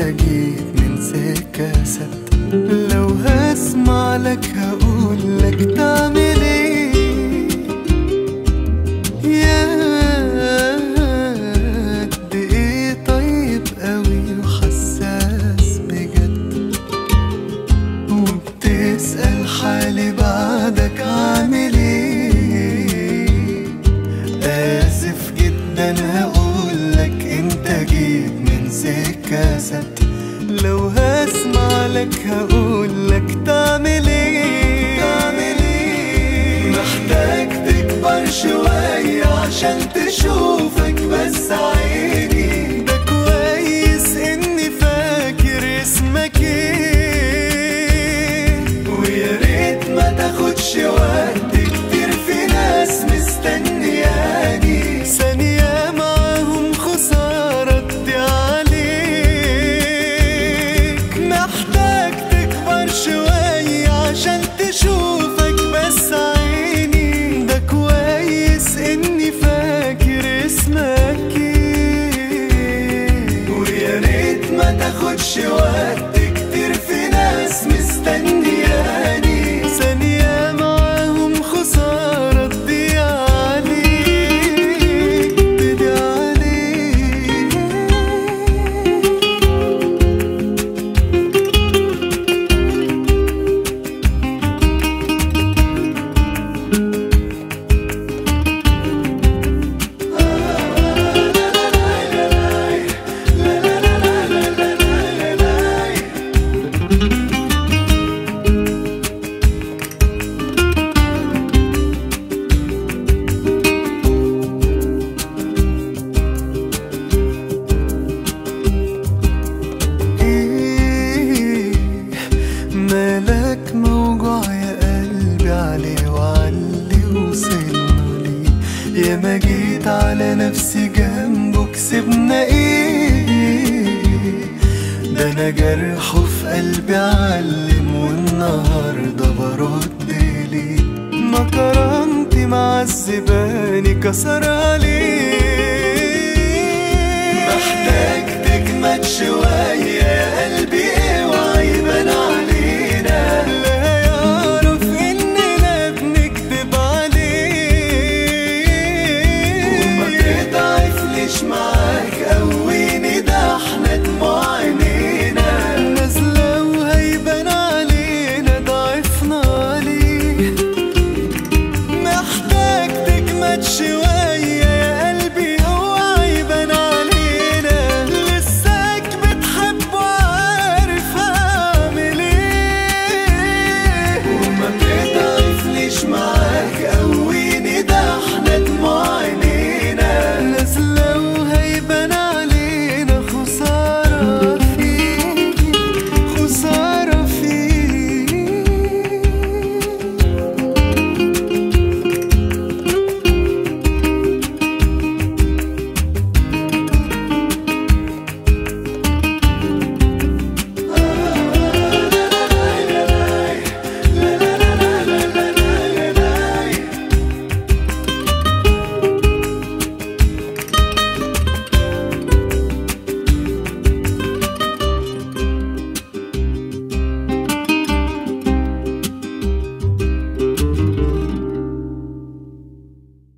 جيت من سكة ست لو هسمع لك هقول لك تعمل ايه يا قد ايه طيب قوي وحساس بجد وبتسأل حالي بعدك عامل ايه آسف جدا هقولك انت جيت من سكة ست لو هسمع لك هقولك تعمل ايه تعمل ايه محتاج تكبر شوية عشان تشوفك بس عيني ده كويس اني فاكر اسمك ايه ويا ريت ما تاخدش وقت كتير في ناس مستنياني ثانية معاهم خسارة تضيع عليك محتاج تكبر شوية عشان تشوفك بس عيني ده كويس اني فاكر اسمك ايه ويا ريت ما تاخدش وقت كتير في ناس مستنياني ثانية معاهم خسارة تضيع عليك تضيع عليك ايه مالك موجوع يا قلبي عليه وعلي وصلنا ليه يا ما جيت على نفسي جنبه كسبنا ايه ده انا جرحه في قلبي علم والنهارده برد ليه ما كرامتي معذباني كسر عليه محتاج تجمد شوية يا قلبي اوعى يبان علينا لا يعرف اننا بنكذب عليه وما تضعفليش معاك